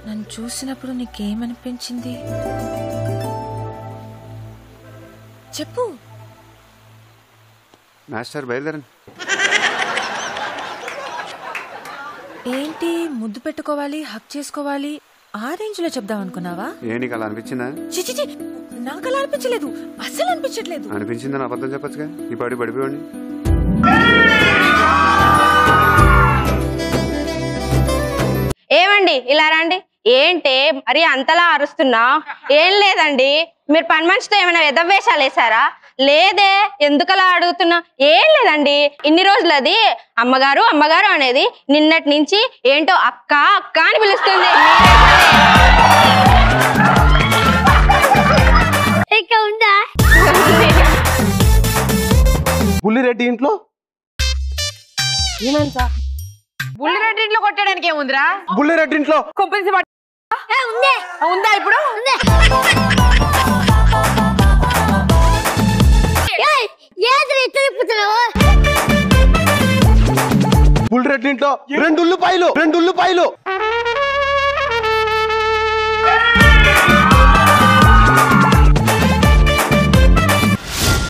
నన్ను చూసినప్పుడు నీకేమనిపించింది చెప్పు మాస్టర్ బయలుదేరండి ఏంటి ముద్దు పెట్టుకోవాలి హక్ చేసుకోవాలి ఆ రేంజ్ లో చెప్దాం అనుకున్నావా ఏ నీకు అలా అనిపించిందా చిచి చి, నాకు అలా అనిపించలేదు అస్సలు అనిపించట్లేదు అనిపించిందని అబద్ధం చెప్పొచ్చుగా ఈ పాడి పడిపోయండి ఏమండి ఇలా రండి ఏంటి మరి అంతలా అరుస్తున్నా ఏం లేదండి మీరు పని మనిషితో ఏమైనా ఎదవేషాలు వేసారా లేదే ఎందుకలా అడుగుతున్నా ఏం లేదండి ఇన్ని రోజులు అది అమ్మగారు అమ్మగారు అనేది నిన్నటి నుంచి ఏంటో అక్క అక్క అని పిలుస్తుంది ఇంకా ఉందా బుల్లిరెడ్డి ఇంట్లో బుల్లిరెడ్డి ఇంట్లో కొట్టడానికి ఏముందిరా బుల్లిరెడ్డి ఇంట్లో కొంపల్సి ఏ, ఉందే ఉందా ఇప్పుడు ఉందే ఏయ్, ఏదిరా ఇట్లా తిప్పుతున్నావు బుల్లిరెడ్డి ఇంట్లో రెండు ఉల్లిపాయలు రెండు ఉల్లిపాయలు